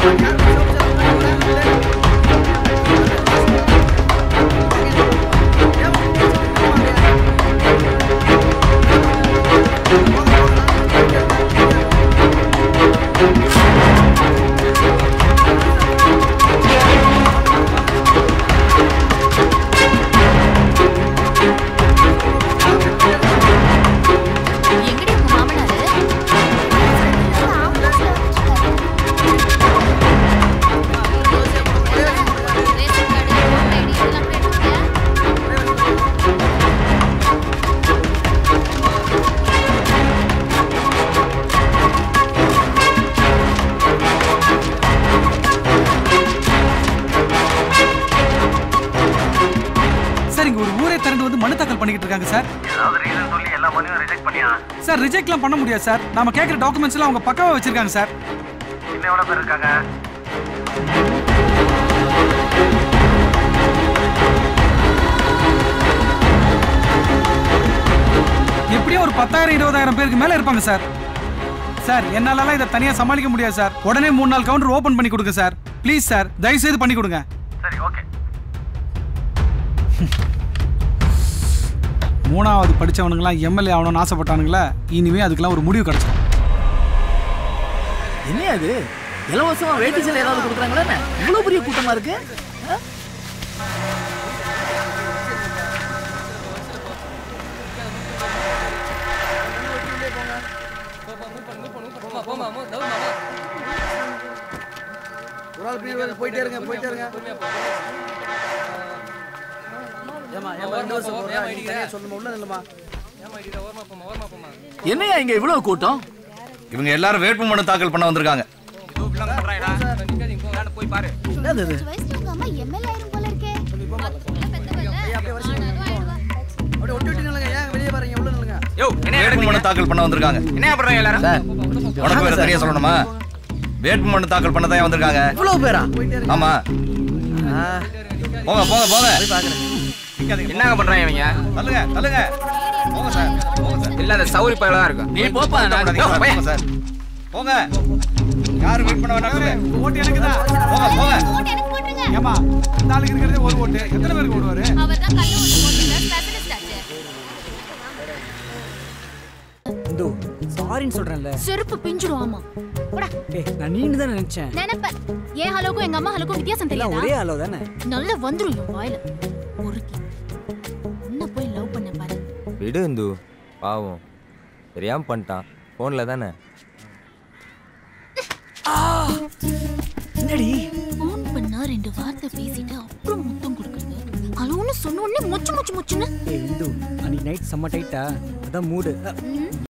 எங்கடி உங்க மாமனாரு ரேஷன் கார்டு ஓட்டர் ஐடி இதெல்லாம் கூட எடுத்துக்கிட்டியா? சார் இங்க ஒரு ஊரே திரண்டு வந்து மனு தாக்கல் பண்ணிக்கிட்டு இருக்காங்க சார் ஏதாவது ரீசன் சொல்லி எல்லா மனுவும் ரிஜெக்ட் பண்ணியா சார் ரிஜெக்ட்லாம் பண்ண முடியாது சார் நாம கேட்குற டாக்குமெண்ட்ஸ் எல்லாம் அவங்க பக்காவா வச்சிருக்காங்க சார் இன்னும் எவ்வளவு பேர் இருக்காங்க எப்படியும் ஒரு பத்தாயிரம் இருபதாயிரம் பேருக்கு மேல இருப்பாங்க சார் சார் என்னாலலாம் இதை தனியா சமாளிக்க முடியாது சார் உடனே மூணு நாள் கவுண்டர் ஓபன் பண்ணி கொடுங்க சார் ப்ளீஸ் சார் தயவு செய்து பண்ணி கொடுங்க சரி ஓகே மூணாவது படிச்சவனுங்களாம் எம்எல்ஏ ஆகணும்னு ஆசைப்பட்டானுங்களே இனிமே அதுக்கெல்லாம் ஒரு முடிவு கிடைச்சிடும் என்ன அது இலவசமா வேட்டி சேலை ஏதாவது கொடுக்குறாங்களா என்ன இவ்வளவு பெரிய கூட்டமா இருக்கு ஆ? ஒரு ஆள் பின்னாடி போயிட்டே இருங்க போயிட்டே இருங்க ஏமா ஏமா ரெண்டு வருஷம் போறா நீ தனியா சொல்லணுமா உள்ள நில்லுமா என்னய்யா இங்க இவ்வளவு கூட்டம் இவங்க எல்லாரும் வேட்பு மனு தாக்கல் பண்ண வந்திருக்காங்க என்னது இது? அஞ்சு வயசுல உங்க அம்மா எம்எல்ஏ ஆயிரும் போல இருக்கே அதுக்குள்ள பெத்தவல்ல. ஆனாலும் ஆயிடுவா. அப்படியே ஒட்டி ஒட்டி நில்லுங்க ஏன் வெளியே பாருங்க உள்ள நில்லுங்க வேட்பு மனு தாக்கல் பண்ண வந்திருக்காங்க என்ன பண்றாங்க எல்லாரும் உனக்கு வேற தனியா சொல்லணுமா வேட்பு மனு தாக்கல் பண்ண தான் வந்திருக்காங்க இவ்வளவு பேரா ஆமா போங்க போங்க போங்க என்னங்க பண்றாங்க இவங்க தள்ளுங்க தள்ளுங்க போங்க சார் போங்க சார் இல்லாத சௌரி பயலா தான் இருக்கும் நீ போப்பா நான் போங்க சார், போங்க சார் போங்க யாரும் வெயிட் பண்ண வேண்டாம் ஓட்டு எனக்கு தான் போங்க போங்க ஓட்டு எனக்கு போட்டுருங்க ஏமா இந்த ஆளுக்கு இருக்கிறதே ஒரு ஓட்டு எத்தனை பேருக்கு ஓடுவாரு அவர் தான் கல்லு ஓட்டு போட்டுருங்க ஸ்பெஷலிஸ்ட் ஆச்சு இந்து சாரின்னு சொல்றேன்ல செருப்பு பிஞ்சிடும் ஆமா போடா ஏய் நான் நீண்டு தான் நினைச்சேன் நினைப்ப என் ஹலோக்கும் எங்க அம்மா ஹலோக்கும் வித்தியாசம் எல்லாம் தெரியாதா ஒரே அளவு தானே நல்லா வந்துரும் என் வாயில ஒருக்கி என்ன போய் லவ் பண்ண பாரு விடு இந்து பாவம் தெரியாம பண்ணிட்டான் ஃபோனில் தானே என்னடி ஃபோன் பண்ணா ரெண்டு வார்த்தை பேசிட்டு அப்புறம் முத்தம் கொடுக்குறது ஹலோன்னு சொன்ன உடனே மொச்சு மொச்சு மொச்சுன்னு ஏய் இந்து அன்னைக்கு நைட் செம்ம டைட்டா அதான் மூடு